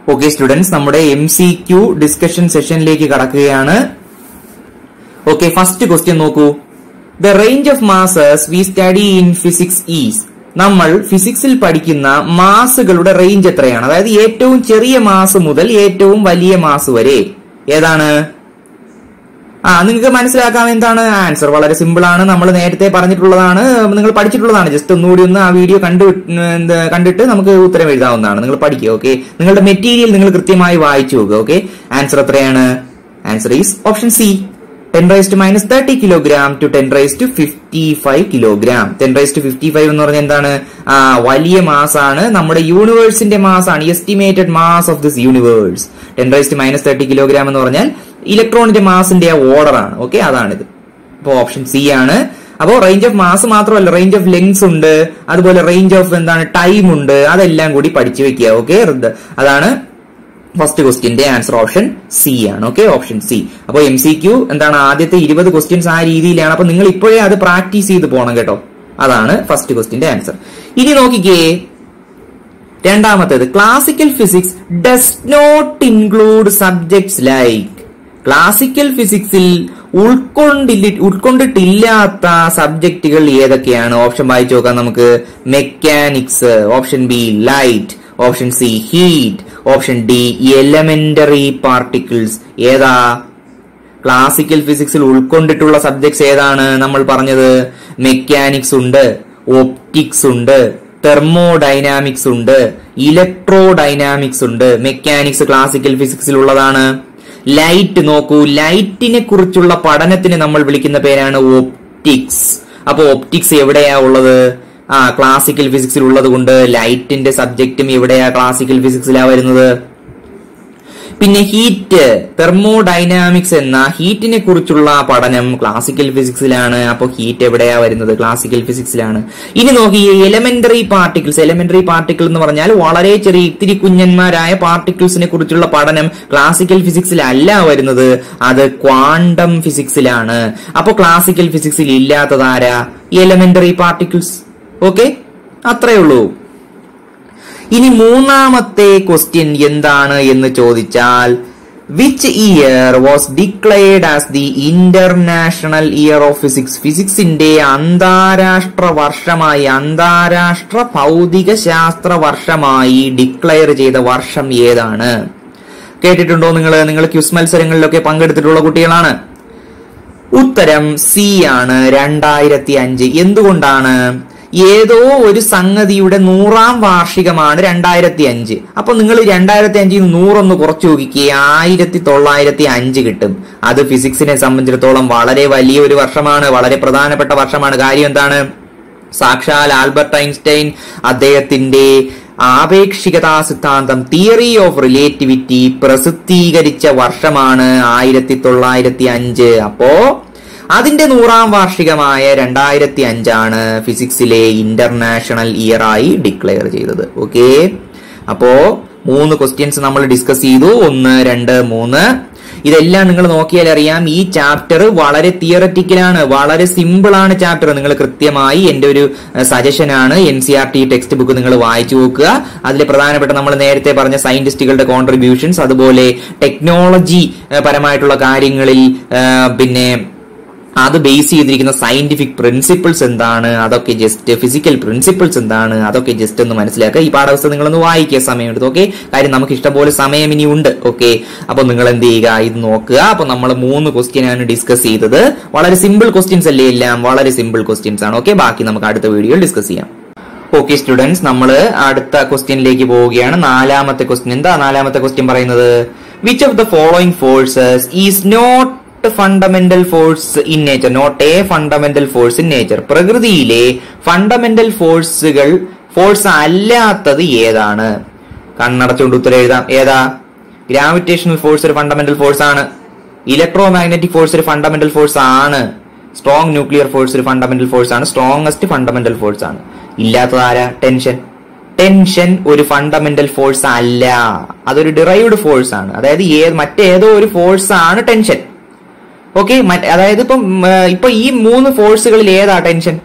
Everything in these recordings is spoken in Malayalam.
ഓക്കെ സ്റ്റുഡൻസ് നമ്മുടെ എം സി ക്യു ഡിസ്കഷൻ സെഷനിലേക്ക് കടക്കുകയാണ് ഓക്കെ ഫസ്റ്റ് ക്വസ്റ്റ്യൻ നോക്കൂ the range of masses we study in physics is നമ്മൾ ഫിസിക്സിൽ പഠിക്കുന്ന മാസുകളുടെ റേഞ്ച് എത്രയാണ് അതായത് ഏറ്റവും ചെറിയ മാസ് മുതൽ ഏറ്റവും വലിയ മാസ് വരെ ഏതാണ് ആ നിങ്ങൾക്ക് മനസ്സിലാക്കാം എന്താണ് ആൻസർ വളരെ സിമ്പിൾ ആണ് നമ്മൾ നേരത്തെ പറഞ്ഞിട്ടുള്ളതാണ് നിങ്ങൾ പഠിച്ചിട്ടുള്ളതാണ് ജസ്റ്റ് ഒന്നുകൂടി ഒന്ന് ആ വീഡിയോ കണ്ടു എന്ത് കണ്ടിട്ട് നമുക്ക് ഉത്തരം എഴുതാവുന്നതാണ് നിങ്ങൾ പഠിക്കുക ഓക്കെ നിങ്ങളുടെ മെറ്റീരിയൽ നിങ്ങൾ കൃത്യമായി വായിച്ചു നോക്കുക ഓക്കെ ആൻസർ എത്രയാണ് answer is option C ten raise to minus thirty kilogram to ten raise to fifty five kilogram ten raise to fifty five എന്ന് പറഞ്ഞാൽ എന്താണ് ആ വലിയ മാസ് ആണ് നമ്മുടെ യൂണിവേഴ്സിന്റെ മാസ് ആണ് estimated mass of this universe ten raise to minus thirty kilogram എന്ന് പറഞ്ഞാൽ ഇലക്ട്രോണിന്റെ മാസിന്റെ ആ ഓർഡർ ആണ് ഓക്കെ അതാണിത് അപ്പൊ ഓപ്ഷൻ സി ആണ് അപ്പോൾ റേഞ്ച് ഓഫ് മാസ് മാത്രമല്ല റേഞ്ച് ഓഫ് ലെങ്സ് ഉണ്ട് അതുപോലെ റേഞ്ച് ഓഫ് എന്താണ് ടൈം ഉണ്ട് അതെല്ലാം കൂടി പഠിച്ചു വെക്കുക ഓക്കെ അതാണ് ഫസ്റ്റ് ക്വസ്റ്റ്യന്റെ ആൻസർ ഓപ്ഷൻ സി ആണ് ഓക്കെ ഓപ്ഷൻ സി അപ്പോൾ എം സി ക്യു എന്താണ് ആദ്യത്തെ ഇരുപത് ക്വസ്റ്റ്യൻസ് ആ രീതിയിലാണ് അപ്പൊ നിങ്ങൾ ഇപ്പോഴേ അത് പ്രാക്ടീസ് ചെയ്ത് പോകണം കേട്ടോ അതാണ് ഫസ്റ്റ് ക്വസ്റ്റ്യന്റെ ആൻസർ ഇനി നോക്കിക്കേ രണ്ടാമത്തേത് classical physics does not include subjects like classical ഫിസിക്സിൽ ഉൾക്കൊണ്ടില്ല ഉൾക്കൊണ്ടിട്ടില്ലാത്ത സബ്ജക്റ്റുകൾ ഏതൊക്കെയാണ് ഓപ്ഷൻ വായിച്ചു നോക്കാം നമുക്ക് mechanics option B light option C heat option D elementary particles ഏതാ ക്ലാസിക്കൽ ഫിസിക്സിൽ ഉൾക്കൊണ്ടിട്ടുള്ള സബ്ജക്ട്സ് ഏതാണ് നമ്മൾ പറഞ്ഞത് മെക്കാനിക്സ് ഉണ്ട് ഒപ്റ്റിക്സ് ഉണ്ട് തെർമോഡൈനാമിക്സ് ഉണ്ട് ഇലക്ട്രോ ഡൈനാമിക്സ് ഉണ്ട് മെക്കാനിക്സ് ക്ലാസിക്കൽ ഫിസിക്സിൽ ഉള്ളതാണ് ലൈറ്റ് നോക്കൂ ലൈറ്റിനെ കുറിച്ചുള്ള പഠനത്തിന് നമ്മൾ വിളിക്കുന്ന പേരാണ് ഒപ്റ്റിക്സ് അപ്പൊ ഒപ്റ്റിക്സ് എവിടെയാ ഉള്ളത് ആ ക്ലാസിക്കൽ ഫിസിക്സിൽ ഉള്ളത് കൊണ്ട് ലൈറ്റിന്റെ സബ്ജക്റ്റും എവിടെയാ ക്ലാസിക്കൽ ഫിസിക്സിലാ വരുന്നത് പിന്നെ ഹീറ്റ് തെർമോഡൈനാമിക്സ് എന്ന ഹീറ്റിനെ കുറിച്ചുള്ള പഠനം ക്ലാസിക്കൽ ഫിസിക്സിലാണ് അപ്പോൾ ഹീറ്റ് എവിടെയാ വരുന്നത് ക്ലാസിക്കൽ ഫിസിക്സിലാണ് ഇനി നോക്കി എലമെന്ററി പാർട്ടിക്കിൾസ് എലമെന്ററി പാർട്ടിക്കിൾ എന്ന് പറഞ്ഞാൽ വളരെ ചെറിയ ഇത്തിരി കുഞ്ഞന്മാരായ പാർട്ടിക്കിൾസിനെ കുറിച്ചുള്ള പഠനം ക്ലാസിക്കൽ ഫിസിക്സിലല്ല വരുന്നത് അത് ക്വാണ്ടം ഫിസിക്സിലാണ് അപ്പോൾ ക്ലാസിക്കൽ ഫിസിക്സിൽ ഇല്ലാത്തതാരാ എലമെന്ററി പാർട്ടിക്കിൾസ് ഓക്കെ അത്രയേ ഉള്ളൂ ഇനി മൂന്നാമത്തെ ക്വസ്റ്റ്യൻ എന്താണ് എന്ന് ചോദിച്ചാൽ which year was declared as the international year of physics ഫിസിക്സിന്റെ അന്താരാഷ്ട്ര വർഷമായി അന്താരാഷ്ട്ര ഭൗതിക ശാസ്ത്ര വർഷമായി ഡിക്ലെയർ ചെയ്ത വർഷം ഏതാണ് കേട്ടിട്ടുണ്ടോ നിങ്ങൾ നിങ്ങൾ ക്യുസ് മത്സരങ്ങളിലൊക്കെ പങ്കെടുത്തിട്ടുള്ള കുട്ടികളാണ് ഉത്തരം സി ആണ് രണ്ടായിരത്തി അഞ്ച് എന്തുകൊണ്ടാണ് ഏതോ ഒരു സംഗതിയുടെ നൂറാം വാർഷികമാണ് രണ്ടായിരത്തി അഞ്ച് അപ്പൊ നിങ്ങൾ രണ്ടായിരത്തി അഞ്ചിൽ നൂറൊന്ന് കുറച്ചു നോക്കിക്കുക ആയിരത്തി തൊള്ളായിരത്തി അഞ്ച് കിട്ടും അത് ഫിസിക്സിനെ സംബന്ധിച്ചിടത്തോളം വളരെ വലിയ ഒരു വർഷമാണ് വളരെ പ്രധാനപ്പെട്ട വർഷമാണ് കാര്യം എന്താണ് സാക്ഷാൽ ആൽബർട്ട് ഐൻസ്റ്റൈൻ അദ്ദേഹത്തിന്റെ ആപേക്ഷികതാ സിദ്ധാന്തം തിയറി ഓഫ് റിലേറ്റിവിറ്റി പ്രസിദ്ധീകരിച്ച വർഷമാണ് ആയിരത്തി തൊള്ളായിരത്തി അഞ്ച് അപ്പോ അതിന്റെ നൂറാം വാർഷികമായ രണ്ടായിരത്തി അഞ്ചാണ് ഫിസിക്സിലെ ഇന്റർനാഷണൽ ഇയർ ആയി ഡിക്ലെയർ ചെയ്തത് ഓക്കെ അപ്പോ മൂന്ന് ക്വസ്റ്റ്യൻസ് നമ്മൾ ഡിസ്കസ് ചെയ്തു ഒന്ന് രണ്ട് മൂന്ന് ഇതെല്ലാം നിങ്ങൾ നോക്കിയാൽ അറിയാം ഈ ചാപ്റ്റർ വളരെ തിയററ്റിക്കലാണ് വളരെ സിമ്പിൾ ആണ് ചാപ്റ്റർ നിങ്ങൾ കൃത്യമായി എന്റെ ഒരു സജഷൻ ആണ് N C R T textbook നിങ്ങൾ വായിച്ചു നോക്കുക അതിൽ പ്രധാനപ്പെട്ട നമ്മൾ നേരത്തെ പറഞ്ഞ സയന്റിസ്റ്റുകളുടെ കോൺട്രിബ്യൂഷൻസ് അതുപോലെ ടെക്നോളജി പരമായിട്ടുള്ള കാര്യങ്ങളിൽ പിന്നെ അത് ബേസ് ചെയ്തിരിക്കുന്ന സയന്റിഫിക് പ്രിൻസിപ്പിൾസ് എന്താണ് അതൊക്കെ ജസ്റ്റ് ഫിസിക്കൽ പ്രിൻസിപ്പിൾസ് എന്താണ് അതൊക്കെ ജസ്റ്റ് ഒന്ന് മനസ്സിലാക്കുക ഈ പാഠപുസ്തകം നിങ്ങളൊന്ന് വായിക്കുക സമയം എടുത്ത് ഓക്കെ കാര്യം നമുക്ക് ഇഷ്ടംപോലെ സമയം ഇനി ഉണ്ട് ഓക്കെ അപ്പൊ നിങ്ങൾ എന്ത് ചെയ്യുക ഇത് നോക്കുക അപ്പൊ നമ്മൾ മൂന്ന് ക്വസ്റ്റ്യൻ ആണ് ഡിസ്കസ് ചെയ്തത് വളരെ സിമ്പിൾ ക്വസ്റ്റ്യൻസ് അല്ലേ എല്ലാം വളരെ സിമ്പിൾ ക്വസ്റ്റ്യൻസ് ആണ് ഓക്കെ ബാക്കി നമുക്ക് അടുത്ത വീഡിയോയിൽ ഡിസ്കസ് ചെയ്യാം ഓക്കെ സ്റ്റുഡൻസ് നമ്മൾ അടുത്ത ക്വസ്റ്റ്യനിലേക്ക് പോവുകയാണ് നാലാമത്തെ ക്വസ്റ്റ്യൻ എന്താ നാലാമത്തെ ക്വസ്റ്റ്യൻ പറയുന്നത് which of the following forces is not fundamental force in nature not a fundamental force in nature പ്രകൃതിയിലെ ഫണ്ടമെന്റൽ ഫോഴ്സുകൾ ഫോഴ്സ് അല്ലാത്തത് ഏതാണ് കണ്ണടച്ചുകൊണ്ട് ഉത്തരം എഴുതാം ഏതാ ഗ്രാവിറ്റേഷണൽ ഫോഴ്സ് ഒരു ഫണ്ടമെന്റൽ ഫോഴ്സ് ആണ് ഇലക്ട്രോ മാഗ്നറ്റിക് ഫോഴ്സ് ഒരു ഫണ്ടമെന്റൽ ഫോഴ്സ് ആണ് സ്ട്രോങ് ന്യൂക്ലിയർ ഫോഴ്സ് ഒരു ഫണ്ടമെന്റൽ ഫോഴ്സ് ആണ് സ്ട്രോങ്ങസ്റ്റ് ഫണ്ടമെന്റൽ ഫോഴ്സ് ആണ് ഇല്ലാത്തത് ആരാ ടെൻഷൻ ടെൻഷൻ ഒരു ഫണ്ടമെന്റൽ ഫോഴ്സ് അല്ല അതൊരു ഡിറൈവ്ഡ് ഫോഴ്സ് ആണ് അതായത് ഏത് മറ്റേതോ ഒരു ഫോഴ്സ് ആണ് ടെൻഷൻ ഓക്കെ അതായത് ഇപ്പം ഇപ്പൊ ഈ മൂന്ന് ഫോഴ്സുകളിൽ ഏതാ ടെൻഷൻ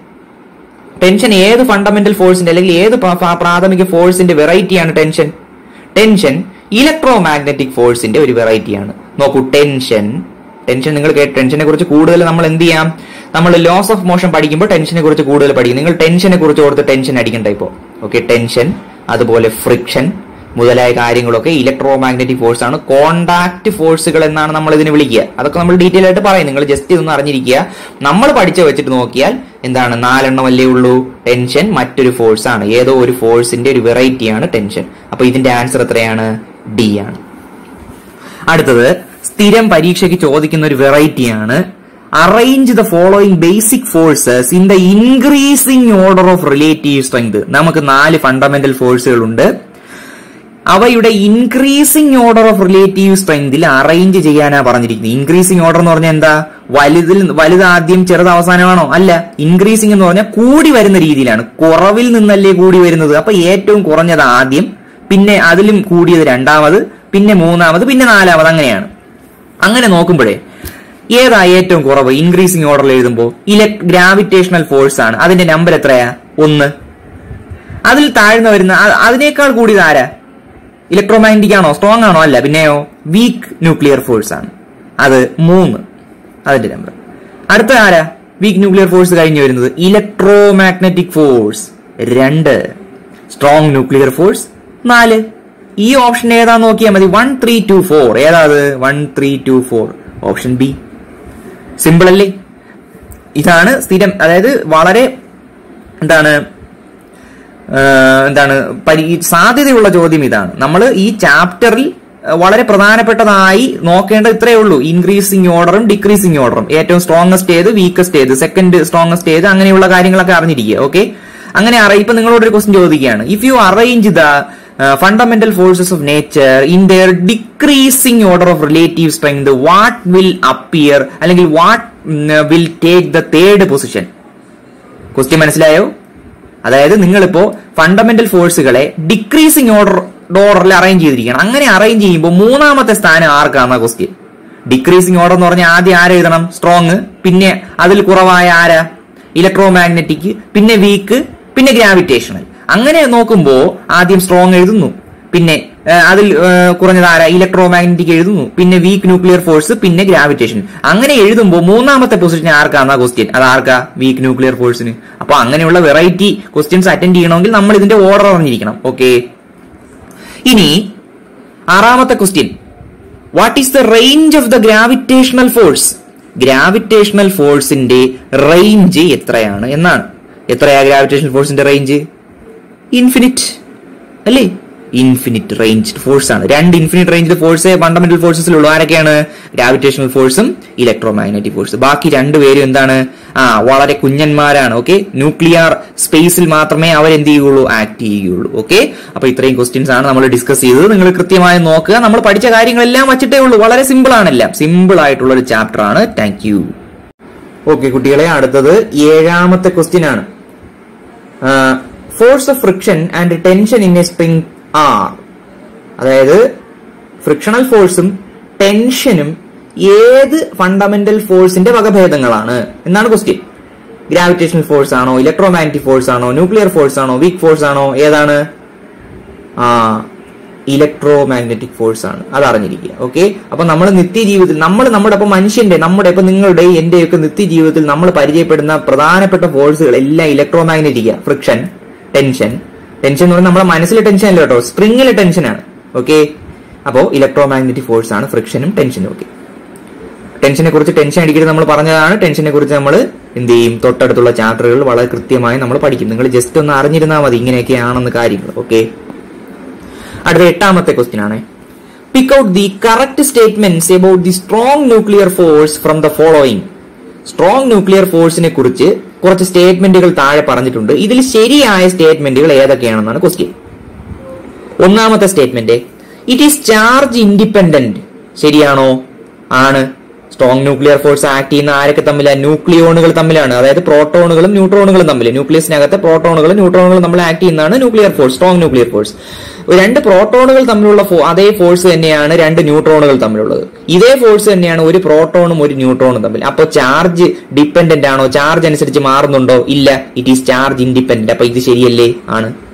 ടെൻഷൻ ഏത് ഫണ്ടമെന്റൽ ഫോഴ്സിന്റെ അല്ലെങ്കിൽ ഏത് പ്രാഥമിക ഫോഴ്സിന്റെ വെറൈറ്റിയാണ് ടെൻഷൻ ടെൻഷൻ ഇലക്ട്രോ മാഗ്നറ്റിക് ഫോഴ്സിന്റെ ഒരു വെറൈറ്റിയാണ് നോക്കൂ ടെൻഷൻ ടെൻഷൻ നിങ്ങൾ കേട്ട് ടെൻഷനെ കുറിച്ച് കൂടുതൽ നമ്മൾ എന്ത് ചെയ്യാം നമ്മൾ ലോസ് ഓഫ് മോഷൻ പഠിക്കുമ്പോൾ ടെൻഷനെ കുറിച്ച് കൂടുതൽ പഠിക്കും നിങ്ങൾ ടെൻഷനെ കുറിച്ച് ഓർത്ത് ടെൻഷൻ അടിക്കണ്ട ഇപ്പോ ഓക്കെ ടെൻഷൻ അതുപോലെ ഫ്രിക്ഷൻ മുതലായ കാര്യങ്ങളൊക്കെ ഇലക്ട്രോ മാഗ്നറ്റിക് ഫോഴ്സ് ആണ് കോണ്ടാക്ട് ഫോഴ്സുകൾ എന്നാണ് നമ്മൾ ഇതിനെ വിളിക്കുക അതൊക്കെ നമ്മൾ ഡീറ്റെയിൽ ആയിട്ട് പറയും നിങ്ങൾ ജസ്റ്റ് ഇതൊന്ന് അറിഞ്ഞിരിക്കുക നമ്മൾ പഠിച്ച വെച്ചിട്ട് നോക്കിയാൽ എന്താണ് നാലെണ്ണം അല്ലേ ഉള്ളൂ ടെൻഷൻ മറ്റൊരു ഫോഴ്സ് ആണ് ഏതോ ഒരു ഫോഴ്സിന്റെ ഒരു വെറൈറ്റിയാണ് ടെൻഷൻ അപ്പൊ ഇതിന്റെ ആൻസർ എത്രയാണ് ഡി ആണ് അടുത്തത് സ്ഥിരം പരീക്ഷയ്ക്ക് ചോദിക്കുന്ന ഒരു വെറൈറ്റിയാണ് arrange the following basic forces in the increasing order of relative strength നമുക്ക് നാല് ഫണ്ടമെന്റൽ ഫോഴ്സുകൾ ഉണ്ട് അവയുടെ ഇൻക്രീസിംഗ് ഓർഡർ ഓഫ് റിലേറ്റീവ് സ്ട്രെങ്തിൽ അറേഞ്ച് ചെയ്യാനാ പറഞ്ഞിരിക്കുന്നത് ഇൻക്രീസിംഗ് ഓർഡർ എന്ന് പറഞ്ഞാൽ എന്താ വലുതിൽ വലുത് ആദ്യം ചെറുത് അവസാനമാണോ അല്ല ഇൻക്രീസിംഗ് എന്ന് പറഞ്ഞാൽ കൂടി വരുന്ന രീതിയിലാണ് കുറവിൽ നിന്നല്ലേ കൂടി വരുന്നത് അപ്പൊ ഏറ്റവും കുറഞ്ഞത് ആദ്യം പിന്നെ അതിലും കൂടിയത് രണ്ടാമത് പിന്നെ മൂന്നാമത് പിന്നെ നാലാമത് അങ്ങനെയാണ് അങ്ങനെ നോക്കുമ്പോഴേ ഏതാ ഏറ്റവും കുറവ് ഇൻക്രീസിംഗ് ഓർഡറിൽ എഴുതുമ്പോൾ ഇലക്ട് ഗ്രാവിറ്റേഷണൽ ഫോഴ്സ് ആണ് അതിന്റെ നമ്പർ എത്രയാ ഒന്ന് അതിൽ താഴ്ന്ന വരുന്ന അ- അതിനേക്കാൾ കൂടിയത് ആരാ ഇലക്ട്രോമാഗ്നറ്റിക് ആണോ സ്ട്രോങ് ആണോ അല്ല പിന്നെയോ വീക്ക് ന്യൂക്ലിയർ ഫോഴ്സ് ആണ് അത് മൂന്ന് അതിന്റെ നമ്പർ അടുത്ത ആരാ വീക്ക് ന്യൂക്ലിയർ ഫോഴ്സ് കഴിഞ്ഞു വരുന്നത് ഇലക്ട്രോ മാഗ്നറ്റിക് ഫോഴ്സ് രണ്ട് സ്ട്രോങ് ന്യൂക്ലിയർ ഫോഴ്സ് നാല് ഈ ഓപ്ഷൻ ഏതാ നോക്കിയാൽ മതി വൺ ത്രീ ടു ഫോർ ഏതാ അത് one three two four option B simple അല്ലേ ഇതാണ് സ്ഥിരം അതായത് വളരെ എന്താണ് ഏഹ് എന്താണ് പരി സാധ്യതയുള്ള ചോദ്യം ഇതാണ് നമ്മൾ ഈ ചാപ്റ്ററിൽ ഏഹ് വളരെ പ്രധാനപ്പെട്ടതായി നോക്കേണ്ടത് ഇത്രയേ ഉള്ളൂ ഇൻക്രീസിംഗ് ഓർഡറും ഡിക്രീസിംഗ് ഓർഡറും ഏറ്റവും സ്ട്രോങ്ങസ്റ്റ് ഏത് വീക്കസ്റ്റ് ഏത് സെക്കൻഡ് സ്ട്രോങ്ങസ്റ്റ് ഏത് അങ്ങനെയുള്ള കാര്യങ്ങളൊക്കെ അറിഞ്ഞിരിക്കുക ഓക്കെ അങ്ങനെ അറ ഇപ്പൊ നിങ്ങളോട് ഒരു ക്വസ്റ്റ്യൻ ചോദിക്കുകയാണ് if you arrange the fundamental forces of nature in their decreasing order of relative strength what will appear അല്ലെങ്കിൽ what will take the third position question മനസ്സിലായോ അതായത് നിങ്ങളിപ്പോ ഫണ്ടമെന്റൽ ഫോഴ്സുകളെ ഡിക്രീസിംഗ് ഓർഡർ ഓർഡറിൽ അറേഞ്ച് ചെയ്തിരിക്കണം അങ്ങനെ അറേഞ്ച് ചെയ്യുമ്പോൾ മൂന്നാമത്തെ സ്ഥാനം ആർക്കാന്ന ക്വസ്റ്റ്യൻ ഡിക്രീസിംഗ് ഓർഡർ എന്ന് പറഞ്ഞാൽ ആദ്യം ആര് എഴുതണം സ്ട്രോങ് പിന്നെ അതിൽ കുറവായ ആരാ ഇലക്ട്രോ മാഗ്നറ്റിക് പിന്നെ വീക്ക് പിന്നെ ഗ്രാവിറ്റേഷണൽ അങ്ങനെ നോക്കുമ്പോൾ ആദ്യം സ്ട്രോങ് എഴുതുന്നു പിന്നെ ആ, അതിൽ ആ, കുറഞ്ഞത് ആരാ ഇലക്ട്രോ മാഗ്നറ്റിക് എഴുതുന്നു പിന്നെ വീക്ക് ന്യൂക്ലിയർ ഫോഴ്സ് പിന്നെ ഗ്രാവിറ്റേഷൻ അങ്ങനെ എഴുതുമ്പോൾ മൂന്നാമത്തെ പൊസിഷൻ ആർക്കാന്നാ ക്വസ്റ്റ്യൻ അത് ആർക്കാ വീക്ക് ന്യൂക്ലിയർ ഫോഴ്സിന് അപ്പൊ അങ്ങനെയുള്ള വെറൈറ്റി ക്വസ്റ്റ്യൻസ് അറ്റൻഡ് ചെയ്യണമെങ്കിൽ നമ്മൾ ഇതിന്റെ ഓർഡർ അറിഞ്ഞിരിക്കണം ഓക്കെ ഇനി ആറാമത്തെ question what is the range of the gravitational force gravitational ഫോഴ്സിന്റെ റേഞ്ച് എത്രയാണ് എന്നാണ് എത്രയാ ഗ്രാവിറ്റേഷണൽ ഫോഴ്സിന്റെ റേഞ്ച് ഇൻഫിനിറ്റ് അല്ലേ ഇൻഫിനിറ്റ് റേഞ്ച് ഫോഴ്സ് ആണ് രണ്ട് ഇൻഫിനിറ്റ് റേഞ്ച് ഫോഴ്സ് ഫണ്ടമെന്റൽ ഫോഴ്സസിലുള്ളൂ ആരൊക്കെയാണ് ഗ്രാവിറ്റേഷണൽ ഫോഴ്സും ഇലക്ട്രോ മാഗ്നറ്റിക് ഫോഴ്സ് ബാക്കി രണ്ടുപേരും എന്താണ് ആ വളരെ കുഞ്ഞന്മാരാണ് ഓക്കെ ന്യൂക്ലിയർ സ്പേസിൽ മാത്രമേ അവർ എന്ത് ചെയ്യുള്ളൂ ആക്ട് ചെയ്യുകയുള്ളൂ ഓക്കെ അപ്പൊ ഇത്രയും ക്വസ്റ്റ്യൻസ് ആണ് നമ്മൾ ഡിസ്കസ് ചെയ്തത് നിങ്ങൾ കൃത്യമായി നോക്കുക നമ്മൾ പഠിച്ച കാര്യങ്ങളെല്ലാം വച്ചിട്ടേ ഉള്ളൂ വളരെ സിമ്പിൾ ആണെല്ലാം സിമ്പിൾ ആയിട്ടുള്ള ഒരു ചാപ്റ്റർ ആണ് താങ്ക് യു ഓക്കെ കുട്ടികളെ അടുത്തത് ഏഴാമത്തെ ക്വസ്റ്റ്യൻ ആണ് force of friction and tension in a spring are അതായത് ഫ്രിക്ഷണൽ ഫോഴ്സും ടെൻഷനും ഏത് ഫണ്ടമെന്റൽ ഫോഴ്സിന്റെ വകഭേദങ്ങളാണ് എന്നാണ് ക്വസ്റ്റ്യൻ ഗ്രാവിറ്റേഷണൽ ഫോഴ്സ് ആണോ ഇലക്ട്രോ മാഗ്നറ്റിക് ഫോഴ്സ് ആണോ ന്യൂക്ലിയർ ഫോഴ്സ് ആണോ വീക്ക് ഫോഴ്സ് ആണോ ഏതാണ് ആ ഇലക്ട്രോ മാഗ്നറ്റിക് ഫോഴ്സ് ആണ് അത് അറിഞ്ഞിരിക്കുക ഓക്കെ അപ്പൊ നമ്മൾ നിത്യജീവിതത്തിൽ നമ്മൾ നമ്മുടെ ഇപ്പൊ മനുഷ്യന്റെ നമ്മുടെ ഇപ്പൊ നിങ്ങളുടെ എന്റെയൊക്കെ നിത്യജീവിതത്തിൽ നമ്മൾ പരിചയപ്പെടുന്ന പ്രധാനപ്പെട്ട ഫോഴ്സുകൾ എല്ലാം ഇലക്ട്രോ മാഗ്നറ്റിക്ക ഫ്രിക്ഷൻ ടെൻഷൻ ടെൻഷൻ എന്ന് പറഞ്ഞാൽ നമ്മുടെ മനസ്സിലെ ടെൻഷൻ അല്ല കേട്ടോ സ്പ്രിങ്ങിലെ ടെൻഷനാണ് ഓക്കെ അപ്പോ ഇലക്ട്രോ മാഗ്നറ്റിക് ഫോഴ്സ് ആണ് ഫ്രിക്ഷനും ടെൻഷനും ഓക്കെ ടെൻഷനെ കുറിച്ച് ടെൻഷൻ അടിക്കരുത് നമ്മൾ പറഞ്ഞതാണ് ടെൻഷനെ കുറിച്ച് നമ്മൾ എന്ത് ചെയ്യും തൊട്ടടുത്തുള്ള ചാപ്റ്ററുകൾ വളരെ കൃത്യമായി നമ്മൾ പഠിക്കും നിങ്ങൾ ജസ്റ്റ് ഒന്ന് അറിഞ്ഞിരുന്നാൽ മതി ഇങ്ങനെയൊക്കെയാണെന്ന് കാര്യങ്ങൾ ഓക്കെ അടുത്ത എട്ടാമത്തെ ക്വസ്റ്റ്യൻ ആണ് pick out the correct statements about the strong nuclear force from the following strong nuclear ഫോഴ്സിനെ കുറിച്ച് കുറച്ച് സ്റ്റേറ്റ്മെന്റുകൾ താഴെ പറഞ്ഞിട്ടുണ്ട് ഇതിൽ ശരിയായ സ്റ്റേറ്റ്മെന്റുകൾ ഏതൊക്കെയാണെന്നാണ് ക്വസ്റ്റ്യൻ ഒന്നാമത്തെ statement it is charge independent ശരിയാണോ ആണ് സ്ട്രോങ് ന്യൂക്ലിയർ ഫോഴ്സ് ആക്ട് ചെയ്യുന്ന ആരൊക്കെ തമ്മിലാണ് ന്യൂക്ലിയോണുകൾ തമ്മിലാണ് അതായത് പ്രോട്ടോണുകളും ന്യൂട്രോണുകളും തമ്മിൽ ന്യൂക്ലിയസിനകത്തെ പ്രോട്ടോണുകളും ന്യൂട്രോണുകളും തമ്മിൽ ആക്ട് ചെയ്യുന്നതാണ് nuclear force strong nuclear force രണ്ട് പ്രോട്ടോണുകൾ തമ്മിലുള്ള ഫോ- അതേ ഫോഴ്സ് തന്നെയാണ് രണ്ട് ന്യൂട്രോണുകൾ തമ്മിലുള്ളത് ഇതേ ഫോഴ്സ് തന്നെയാണ് ഒരു പ്രോട്ടോണും ഒരു ന്യൂട്രോണും തമ്മിൽ അപ്പോൾ ചാർജ് ഡിപ്പെൻഡന്റ് ആണോ ചാർജ് അനുസരിച്ച് മാറുന്നുണ്ടോ ഇല്ല ഇറ്റ് ഈസ് ചാർജ് ഇൻഡിപെൻഡന്റ് അപ്പൊ ഇത് ശരിയല്ലേ ആണ്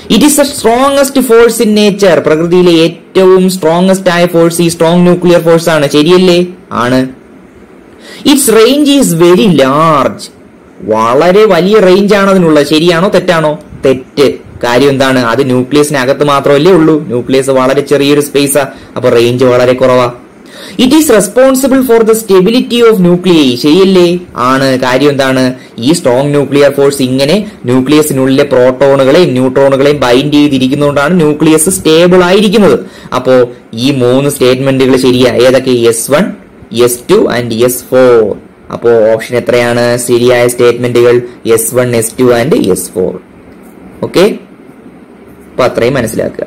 it is the strongest force in nature പ്രകൃതിയിലെ ഏറ്റവും സ്ട്രോങ്സ്റ്റ് ആയ ഫോഴ്സ് ഈ സ്ട്രോങ് ന്യൂക്ലിയർ ഫോഴ്സ് ആണ് ശരിയല്ലേ ആണ് it's range is very large വളരെ വലിയ റേഞ്ച് ആണ് അതിനുള്ളത് ശരിയാണോ തെറ്റാണോ തെറ്റ് കാര്യം എന്താണ് അത് ന്യൂക്ലിയസിനകത്ത് മാത്രമല്ലേ ഉള്ളൂ ന്യൂക്ലിയസ് വളരെ ചെറിയൊരു സ്പേസാ അപ്പൊ റേഞ്ച് വളരെ കുറവാ it is responsible for the stability of nuclei ശരിയല്ലേ ആണ് കാര്യം എന്താണ് ഈ സ്ട്രോങ് ന്യൂക്ലിയർ ഫോഴ്സ് ഇങ്ങനെ ന്യൂക്ലിയസിനുള്ളിലെ പ്രോട്ടോണുകളെയും ന്യൂട്രോണുകളെയും ബൈൻഡ് ചെയ്തിരിക്കുന്നതുകൊണ്ടാണ് ന്യൂക്ലിയസ് സ്റ്റേബിൾ ആയിരിക്കുന്നത് അപ്പോ ഈ മൂന്ന് സ്റ്റേറ്റ്മെന്റുകൾ ശരിയാ ഏതൊക്കെ S one S two and S four അപ്പോ ഓപ്ഷൻ എത്രയാണ് ശരിയായ സ്റ്റേറ്റ്മെന്റുകൾ S one S two and S four okay അപ്പൊ അത്രയും മനസ്സിലാക്കുക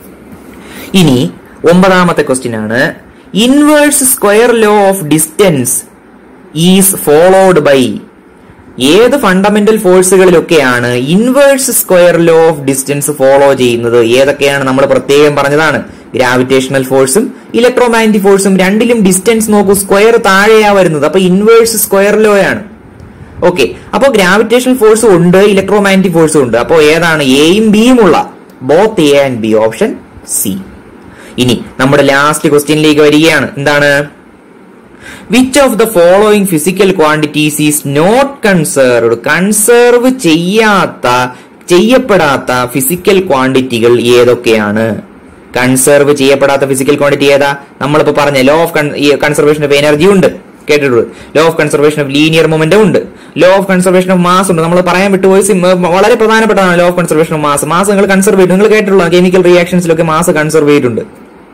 ഇനി ഒമ്പതാമത്തെ ക്വസ്റ്റ്യൻ ആണ് inverse square law of distance is followed by ഏത് ഫണ്ടമെന്റൽ ഫോഴ്സുകളിലൊക്കെയാണ് inverse square law of distance follow ചെയ്യുന്നത് ഏതൊക്കെയാണ് നമ്മൾ പ്രത്യേകം പറഞ്ഞതാണ് ഗ്രാവിറ്റേഷണൽ ഫോഴ്സും ഇലക്ട്രോമാഗ്നറ്റിക് ഫോഴ്സും രണ്ടിലും ഡിസ്റ്റൻസ് നോക്കൂ സ്ക്വയർ താഴെയാ വരുന്നത് അപ്പൊ ഇൻവേഴ്സ് സ്ക്വയർ ലോ ആണ് ഓക്കെ അപ്പോൾ ഗ്രാവിറ്റേഷണൽ ഫോഴ്സ് ഉണ്ട് ഇലക്ട്രോമാഗ്നറ്റിക് ഫോഴ്സും ഉണ്ട് അപ്പോൾ ഏതാണ് എയും ബിയും ഉള്ള both A and B option C ഇനി നമ്മുടെ ലാസ്റ്റ് ക്വസ്റ്റ്യനിലേക്ക് വരികയാണ് എന്താണ് which of the following physical quantities is not conserved conserve ചെയ്യാത്ത ചെയ്യപ്പെടാത്ത ഫിസിക്കൽ ക്വാണ്ടിറ്റികൾ ഏതൊക്കെയാണ് കൺസേർവ് ചെയ്യപ്പെടാത്ത ഫിസിക്കൽ ക്വാണ്ടിറ്റി ഏതാ നമ്മളിപ്പോ പറഞ്ഞ law of conservation of energy ഉണ്ട് കേട്ടിട്ടുള്ളത് law of conservation of linear moment ഉണ്ട് law of conservation of mass ഉണ്ട് നമ്മൾ പറയാൻ വിട്ടുപോയി സിം- വളരെ പ്രധാനപ്പെട്ടതാണ് law of conservation of mass mass നിങ്ങൾ കൺസർവ് ചെയ്തു നിങ്ങൾ കേട്ടിട്ടുള്ള കെമിക്കൽ റിയാക്ഷൻസിലൊക്കെ മാസ് കൺസർവ് ചെയ്തിട്ടുണ്ട്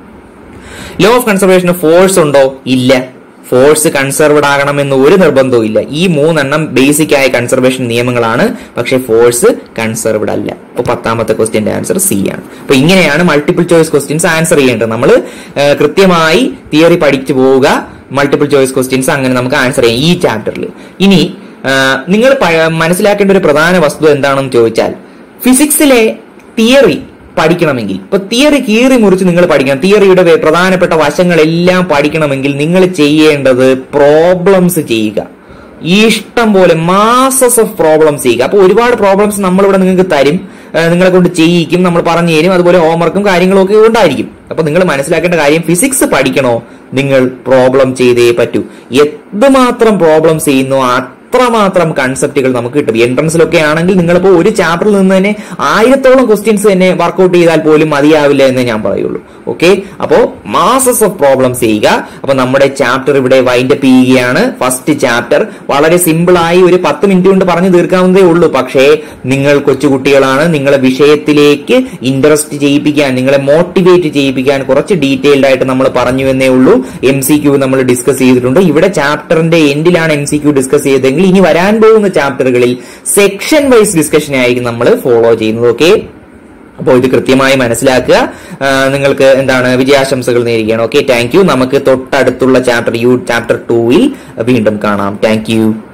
law of conservation of force ഉണ്ടോ ഇല്ല ഫോഴ്സ് കൺസർവ്ഡ് ആകണമെന്ന് ഒരു നിർബന്ധവും ഇല്ല ഈ മൂന്നെണ്ണം ബേസിക് ആയ കൺസർവേഷൻ നിയമങ്ങളാണ് പക്ഷെ ഫോഴ്സ് കൺസർവ്ഡ് അല്ല അപ്പൊ പത്താമത്തെ ക്വസ്റ്റ്യന്റെ ആൻസർ സി ആണ് അപ്പൊ ഇങ്ങനെയാണ് മൾട്ടിപ്പിൾ ചോയ്സ് ക്വസ്റ്റ്യൻസ് ആൻസർ ചെയ്യേണ്ടത് നമ്മൾ കൃത്യമായി തിയറി പഠിച്ചു പോവുക മൾട്ടിപ്പിൾ ചോയ്സ് ക്വസ്റ്റ്യൻസ് അങ്ങനെ നമുക്ക് ആൻസർ ചെയ്യാം ഈ ചാപ്റ്ററിൽ ഇനി നിങ്ങൾ മനസ്സിലാക്കേണ്ട ഒരു പ്രധാന വസ്തുത എന്താണെന്ന് ചോദിച്ചാൽ ഫിസിക്സിലെ തിയറി പഠിക്കണമെങ്കിൽ ഇപ്പൊ തിയറി കീറി മുറിച്ച് നിങ്ങൾ പഠിക്കണം തിയറിയുടെ വേ- പ്രധാനപ്പെട്ട വശങ്ങളെല്ലാം പഠിക്കണമെങ്കിൽ നിങ്ങൾ ചെയ്യേണ്ടത് പ്രോബ്ലംസ് ചെയ്യുക ഇഷ്ടം പോലെ മാസസ് ഓഫ് പ്രോബ്ലംസ് ചെയ്യുക അപ്പൊ ഒരുപാട് പ്രോബ്ലംസ് നമ്മളിവിടെ നിങ്ങൾക്ക് തരും ആ, നിങ്ങളെ കൊണ്ട് ചെയ്യിക്കും നമ്മൾ പറഞ്ഞു തരും അതുപോലെ ഹോംവർക്കും കാര്യങ്ങളും ഒക്കെ ഉണ്ടായിരിക്കും അപ്പൊ നിങ്ങൾ മനസ്സിലാക്കേണ്ട കാര്യം ഫിസിക്സ് പഠിക്കണോ നിങ്ങൾ പ്രോബ്ലം ചെയ്തേ പറ്റൂ എന്തുമാത്രം പ്രോബ്ലംസ് ചെയ്യുന്നു അത്രമാത്രം കൺസെപ്റ്റുകൾ നമുക്ക് കിട്ടും എൻട്രൻസിലൊക്കെ ആണെങ്കിൽ നിങ്ങളിപ്പോ ഒരു ചാപ്റ്ററിൽ നിന്ന് തന്നെ ആയിരത്തോളം ക്വസ്റ്റ്യൻസ് തന്നെ വർക്ക്ഔട്ട് ചെയ്താൽ പോലും മതിയാവില്ല എന്ന് ഞാൻ പറയുള്ളൂ ഓക്കെ അപ്പോ മാസസ് ഓഫ് പ്രോബ്ലംസ് ചെയ്യുക അപ്പൊ നമ്മുടെ ചാപ്റ്റർ ഇവിടെ വൈൻഡ് അപ്പ് ചെയ്യുകയാണ് ഫസ്റ്റ് ചാപ്റ്റർ വളരെ സിമ്പിൾ ആയി ഒരു പത്ത് മിനിറ്റ് കൊണ്ട് പറഞ്ഞു തീർക്കാവുന്നതേ ഉള്ളൂ പക്ഷേ നിങ്ങൾ കൊച്ചുകുട്ടികളാണ് നിങ്ങളെ വിഷയത്തിലേക്ക് ഇൻട്രസ്റ്റ് ചെയ്യിപ്പിക്കാൻ നിങ്ങളെ മോട്ടിവേറ്റ് ചെയ്യിപ്പിക്കാൻ കുറച്ച് ഡീറ്റെയിൽഡ് ആയിട്ട് നമ്മൾ പറഞ്ഞു എന്നേ ഉള്ളൂ എം സി ക്യൂ നമ്മൾ ഡിസ്കസ് ചെയ്തിട്ടുണ്ട് ഇവിടെ ചാപ്റ്ററിന്റെ എൻഡിലാണ് എം സി ക്യൂ ഡിസ്കസ് ചെയ്തതെങ്കിൽ ഇനി വരാൻ പോകുന്ന ചാപ്റ്ററുകളിൽ സെക്ഷൻ വൈസ് ഡിസ്കഷൻ ആയിരിക്കും നമ്മൾ ഫോളോ ചെയ്യുന്നത് ഓക്കെ അപ്പോൾ ഇത് കൃത്യമായി മനസ്സിലാക്കുക ആ, നിങ്ങൾക്ക് എന്താണ് വിജയാശംസകൾ നേരുകയാണ് ഓക്കെ താങ്ക് യു നമുക്ക് തൊട്ടടുത്തുള്ള ചാപ്റ്റർ യു ചാപ്റ്റർ ടൂവിൽ വീണ്ടും കാണാം താങ്ക് യു